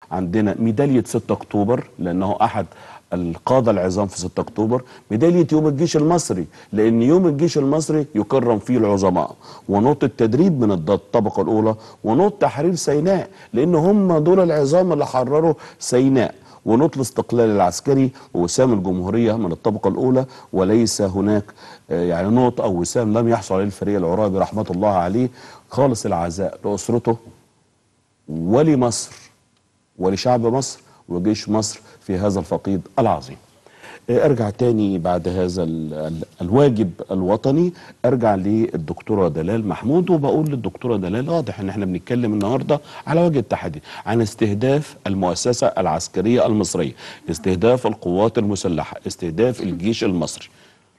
عندنا ميداليه 6 اكتوبر لانه احد القاده العظام في 6 اكتوبر ميداليه يوم الجيش المصري لان يوم الجيش المصري يكرم فيه العظماء ونقطه التدريب من الد- الطبقه الاولى ونقطه تحرير سيناء لان هم دول العظام اللي حرروا سيناء ونقطه الاستقلال العسكري ووسام الجمهوريه من الطبقه الاولى وليس هناك آه، يعني نقطه او وسام لم يحصل عليه الفريق العرابي رحمه الله عليه خالص العزاء لاسرته ولمصر ولشعب مصر وجيش مصر في هذا الفقيد العظيم آه، ارجع تاني بعد هذا ال ال الواجب الوطني ارجع للدكتوره دلال محمود وبقول للدكتوره دلال واضح ان احنا بنتكلم النهارده على وجه التحدي عن استهداف المؤسسه العسكريه المصريه استهداف القوات المسلحه استهداف الجيش المصري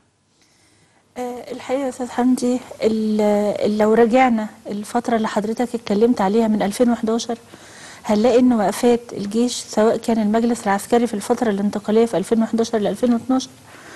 آه، الحقيقة يا أستاذ حمدي ال- لو رجعنا الفترة اللي حضرتك اتكلمت عليها من 2011 هنلاقي إن وقفات الجيش سواء كان المجلس العسكري في الفترة الانتقالية في 2011 ل 2012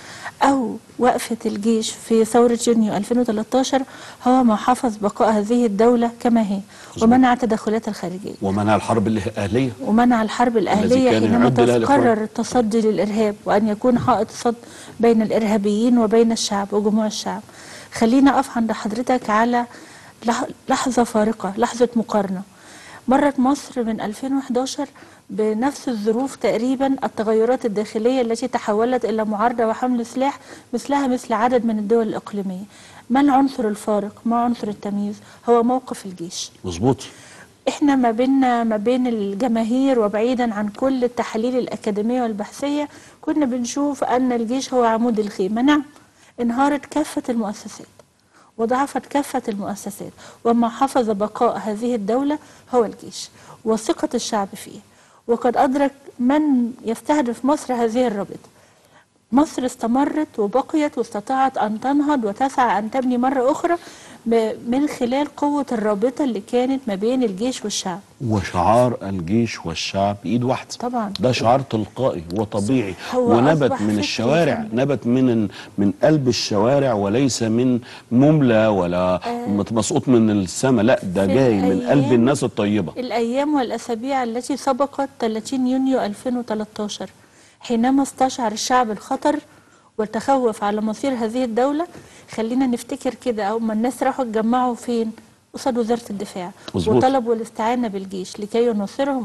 أو وقفة الجيش في ثورة يونيو 2013 هو ما حفظ بقاء هذه الدولة كما هي ومنع التدخلات الخارجية ومنع الحرب الاهليه ومنع الحرب الأهلية كان حينما يعد لها الإخوان. تقرر التصدي للإرهاب وأن يكون حائط صد بين الإرهابيين وبين الشعب وجموع الشعب خلينا أقف عند حضرتك على لح- لحظة فارقة لحظة مقارنة مرت مصر من 2011 بنفس الظروف تقريبا التغيرات الداخلية التي تحولت إلى معارضة وحمل سلاح مثلها مثل عدد من الدول الإقليمية ما العنصر الفارق ما عنصر التمييز هو موقف الجيش مظبوط احنا ما بيننا ما بين الجماهير وبعيدا عن كل التحاليل الأكاديمية والبحثية كنا بنشوف أن الجيش هو عمود الخيمة نعم انهارت كافة المؤسسات وضعفت كافة المؤسسات وما حفظ بقاء هذه الدولة هو الجيش وثقة الشعب فيه وقد أدرك من يستهدف مصر هذه الرابطة مصر استمرت وبقيت واستطاعت أن تنهض وتسعى أن تبني مرة أخرى ب- من خلال قوة الرابطة اللي كانت ما بين الجيش والشعب وشعار الجيش والشعب ايد واحده طبعا ده شعار تلقائي وطبيعي هو ونبت أصبح من فكري الشوارع فعلاً. نبت من من قلب الشوارع وليس من مملى ولا مت- مسقوط من السماء لا ده في جاي من قلب الأيام- الناس الطيبه الأيام والأسابيع التي سبقت 30 يونيو 2013 حينما استشعر الشعب الخطر والتخوف على مصير هذه الدولة خلينا نفتكر كده أول ما الناس راحوا اتجمعوا فين قصاد وزارة الدفاع مظبوط. وطلبوا الاستعانة بالجيش لكي ينصرهم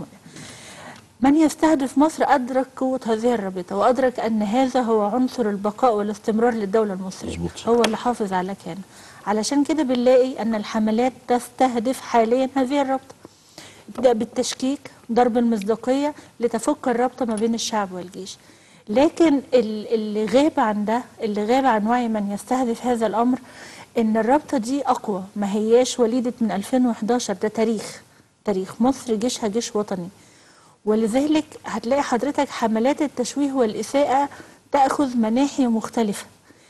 من يستهدف مصر أدرك قوة هذه الرابطة وأدرك أن هذا هو عنصر البقاء والاستمرار للدولة المصرية مظبوط. هو اللي حافظ على كان علشان كده بنلاقي أن الحملات تستهدف حاليا هذه الرابطة ابدأ بالتشكيك ضرب المصداقية لتفك الرابطة ما بين الشعب والجيش لكن ال- اللي غاب عن ده اللي غاب عن وعي من يستهدف هذا الأمر إن الرابطة دي أقوى ما هياش وليدة من 2011 ده تاريخ تاريخ مصر جيشها جيش وطني ولذلك هتلاقي حضرتك حملات التشويه والإساءة تأخذ مناحي مختلفة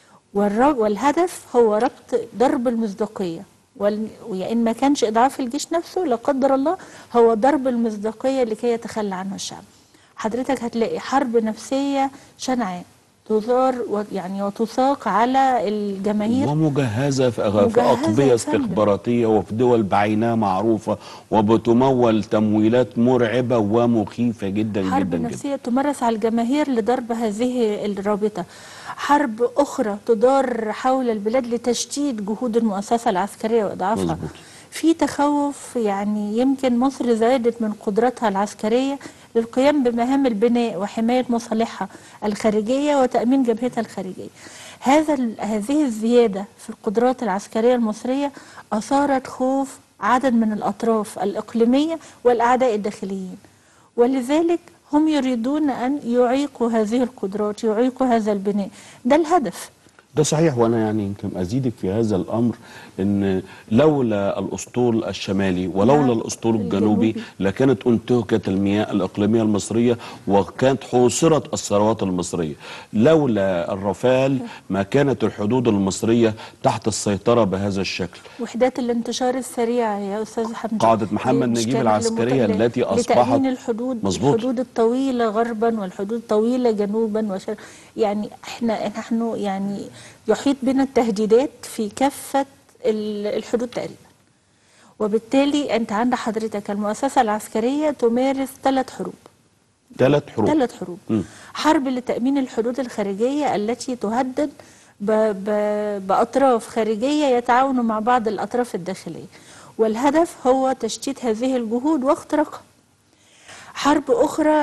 والر- والهدف هو ربط ضرب المصداقية وال- ويا ما كانش إضعاف الجيش نفسه لا قدر الله هو ضرب المصداقية لكي يتخلى عنه الشعب حضرتك هتلاقي حرب نفسية شنعاء تثار و- يعني وتساق على الجماهير ومجهزه في, أغ- في مجهزة اقضيه يا فندم. استخباراتيه وفي دول بعينها معروفه وبتمول تمويلات مرعبه ومخيفه جدا حرب جدا جدا نفسية تمارس على الجماهير لضرب هذه الرابطة حرب أخرى تدار حول البلاد لتشتيت جهود المؤسسة العسكرية وإضعافها مظبوط. في تخوف يعني يمكن مصر زادت من قدرتها العسكرية للقيام بمهام البناء وحماية مصالحها الخارجية وتأمين جبهتها الخارجية هذا ال- هذه الزيادة في القدرات العسكرية المصرية أثارت خوف عدد من الأطراف الإقليمية والأعداء الداخليين ولذلك هم يريدون أن يعيقوا هذه القدرات يعيقوا هذا البناء ده الهدف ده صحيح وانا يعني يمكن ازيدك في هذا الامر ان لولا الاسطول الشمالي ولولا نعم، الاسطول الجنوبي الجنوبي. لكانت انتهكت المياه الاقليميه المصريه وكانت حوصرت الثروات المصريه لولا الرافال ما كانت الحدود المصريه تحت السيطره بهذا الشكل وحدات الانتشار السريع يا استاذ حمدي قاعدة محمد نجيب للإشكال العسكرية المتل- التي أصبحت- لتأمين الحدود مظبوط. الحدود الطويلة غربا والحدود الطويلة جنوبا وشرقا يعني احنا نحن يعني يحيط بنا التهديدات في كافة ال- الحدود تقريبا وبالتالي انت عند حضرتك المؤسسه العسكريه تمارس ثلاث حروب ثلاث حروب ثلاث حروب مم. حرب لتامين الحدود الخارجيه التي تهدد ب... ب... باطراف خارجيه يتعاونوا مع بعض الاطراف الداخليه والهدف هو تشتيت هذه الجهود واختراقها حرب أخرى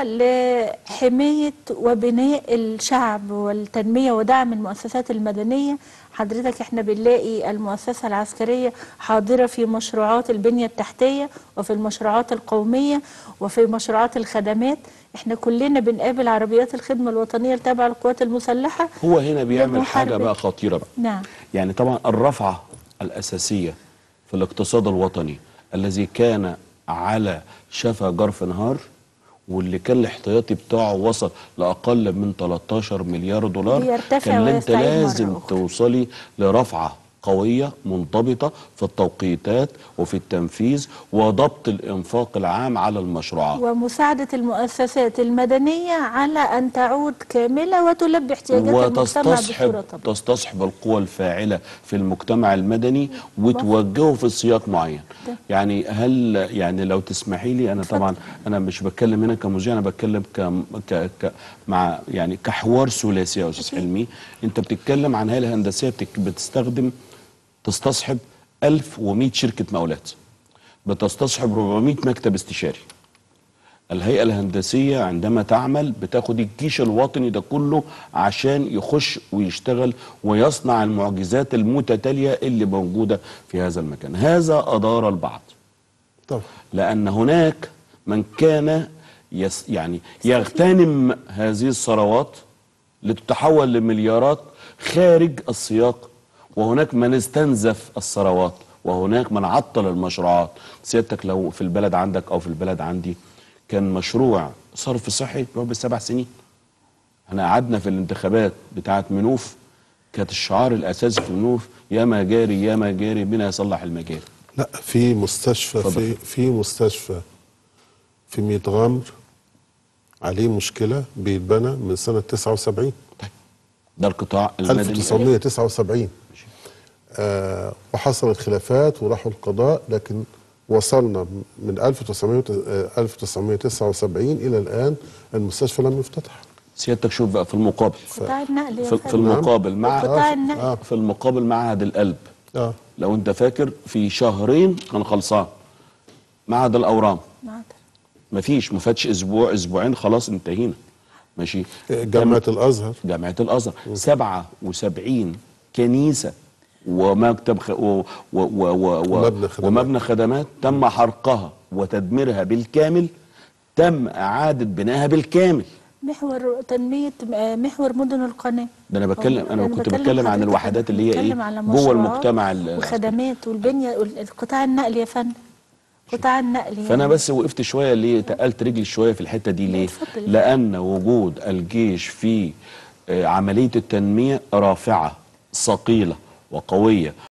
لحماية وبناء الشعب والتنمية ودعم المؤسسات المدنية حضرتك احنا بنلاقي المؤسسة العسكرية حاضرة في مشروعات البنية التحتية وفي المشروعات القومية وفي مشروعات الخدمات احنا كلنا بنقابل عربيات الخدمة الوطنية التابعة للقوات المسلحة هو هنا بيعمل حاجه للمحاربة. بقى خطيره بقى نعم يعني طبعا الرفعه الاساسيه في الاقتصاد الوطني الذي كان على شفا جرف نهار واللي كان الاحتياطي بتاعه وصل لاقل من 13 مليار دولار بيرتفع كان انت ويستعيد مرة لازم أخرى. توصلي لرفعه قويه منضبطه في التوقيتات وفي التنفيذ وضبط الانفاق العام على المشروعات ومساعدة المؤسسات المدنية على أن تعود كاملة وتلبي احتياجات المجتمع بصورة وتستصحب طبيعية تستصحب القوى الفاعله في المجتمع المدني وتوجهه في سياق معين ده. يعني هل يعني لو تسمحي لي انا طبعا انا مش بتكلم هنا كمذيع انا بتكلم ك ك ك مع يعني كحوار ثلاثي يا استاذ أكيد. حلمي انت بتتكلم عن هيئه هندسيه بتك- بتستخدم تستصحب 1100 شركه مقاولات بتستصحب 400 مكتب استشاري الهيئة الهندسية عندما تعمل بتاخد الجيش الوطني ده كله عشان يخش ويشتغل ويصنع المعجزات المتتالية اللي موجودة في هذا المكان هذا أدار البعض طبعا لأن هناك من كان يس يعني يغتنم هذه الثروات لتتحول لمليارات خارج السياق وهناك من استنزف الثروات وهناك من عطل المشروعات سيادتك لو في البلد عندك أو في البلد عندي كان مشروع صرف صحي بيقعد بالسبع سنين احنا قعدنا في الانتخابات بتاعت منوف كانت الشعار الأساسي في منوف يا ما جاري يا ما جاري بنا يصلح المجاري لا في مستشفى اتفضل. في في مستشفى في ميت غمر عليه مشكله بيتبنى من سنه 79 ده القطاع المدني 1979 آه وحصلت خلافات وراحوا القضاء لكن وصلنا من 1900 آه، 1979 الى الان المستشفى لم يفتتح سيادتك شوف بقى في المقابل قطاع النقل يا في, في فندم. المقابل مع قطاع آه، النقل آه. في المقابل معهد القلب اه لو انت فاكر في شهرين كان خلصان معهد الاورام معدل. مفيش ما فاتش اسبوع اسبوعين خلاص انتهينا ماشي جامعه الازهر جامعه الازهر 77 كنيسه ومكتب خ... و... و... و... و... و... ومبنى خدمات. ومبنى خدمات تم حرقها وتدميرها بالكامل تم اعاده بنائها بالكامل محور تنمية آه، محور مدن القناة ده أنا بتكلم- أنا كنت بكلم بتكلم عن حضرتك الوحدات اللي هي إيه؟ بتكلم على جوه مشروعات المجتمع ال- وخدمات والبنية وال- قطاع النقل يا فندم قطاع النقل يعني. فانا بس وقفت شويه ليه تقلت رجلي شويه في الحته دي ليه اتفضل. لان وجود الجيش في آه، عمليه التنميه رافعه ثقيله وقويه